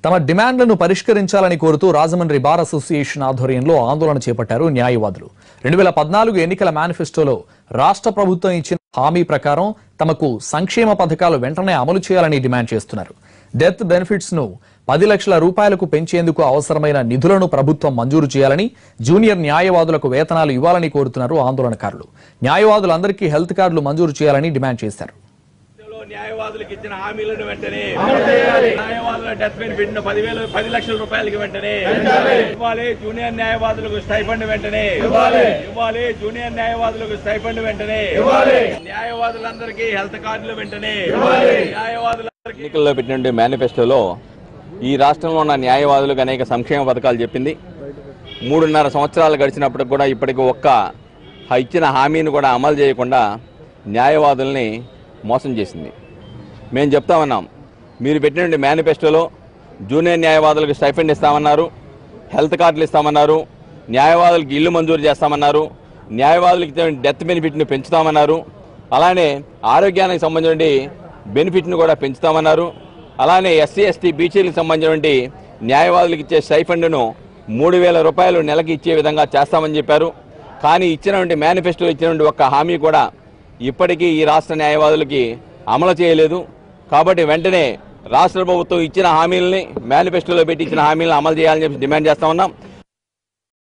తమ డిమాండ్లను పరిష్కరించాలని కోరుతూ రాజమండ్రి బార్ అసోసియేషన్ ఆధ్వర్యంలో ఆందోళన చేపట్టారు న్యాయవాదులు రెండు వేల పద్నాలుగు ఎన్నికల మేనిఫెస్టోలో రాష్ట్ర ప్రభుత్వం ఇచ్చిన హామీ ప్రకారం తమకు సంక్షేమ పథకాలు వెంటనే అమలు చేయాలని డిమాండ్ చేస్తున్నారు డెత్ బెనిఫిట్స్ ను పది లక్షల రూపాయలకు పెంచేందుకు అవసరమైన నిధులను ప్రభుత్వం మంజూరు చేయాలని జూనియర్ న్యాయవాదులకు వేతనాలు ఇవ్వాలని కోరుతున్నారు ఆందోళనకారులు న్యాయవాదులందరికీ హెల్త్ కార్డులు మంజూరు చేయాలని డిమాండ్ చేశారు లో న్యాయవాదులకు ఇచ్చిన హామీలను వెంటనే న్యాయవాదుల డెత్ బెనిఫిట్ ను పదివేలు పది లక్షల రూపాయలకి వెంటనే ఇవ్వాలి జూనియర్ న్యాయవాదులకు స్టైఫండ్ వెంటనే ఇవ్వాలి జూనియర్ న్యాయవాదులకు స్టైఫండ్ వెంటనే న్యాయవాదులందరికీ హెల్త్ కార్డులు వెంటనే న్యాయవాదులందరికీ ఎన్నికల్లో పెట్టినటువంటి మేనిఫెస్టోలో ఈ రాష్ట్రంలో ఉన్న న్యాయవాదులకు అనేక సంక్షేమ పథకాలు చెప్పింది మూడున్నర సంవత్సరాలు గడిచినప్పటికి కూడా ఇప్పటికి ఒక్క హ- ఇచ్చిన హామీని కూడా అమలు చేయకుండా న్యాయవాదుల్ని మోసం చేసింది మేము చెప్తా ఉన్నాం మీరు పెట్టినటువంటి మేనిఫెస్టోలో జూనియర్ న్యాయవాదులకు స్టైఫండ్ ఇస్తామన్నారు హెల్త్ కార్డులు ఇస్తామన్నారు న్యాయవాదులకు ఇల్లు మంజూరు చేస్తామన్నారు న్యాయవాదులకు ఇచ్చే డెత్ బెనిఫిట్ను పెంచుతామన్నారు అలానే ఆరోగ్యానికి సంబంధించిన బెనిఫిట్ను కూడా పెంచుతామన్నారు అలానే ఎస్సీ ఎస్టీ బీసీలకు సంబంధించినటువంటి న్యాయవాదులకు ఇచ్చే స్టైఫండ్ను మూడు వేల రూపాయలు నెలకి ఇచ్చే విధంగా చేస్తామని చెప్పారు కానీ ఇచ్చినటువంటి మేనిఫెస్టో ఇచ్చినటువంటి ఒక్క హామీ కూడా ఇప్పటికీ ఈ రాష్ట్ర న్యాయవాదులకి అమలు చేయలేదు కాబట్టి వెంటనే రాష్ట్ర ప్రభుత్వం ఇచ్చిన హామీలని మేనిఫెస్టోలో పెట్టి ఇచ్చిన హామీలను అమలు చేయాలని చెప్పి డిమాండ్ చేస్తా ఉన్నాం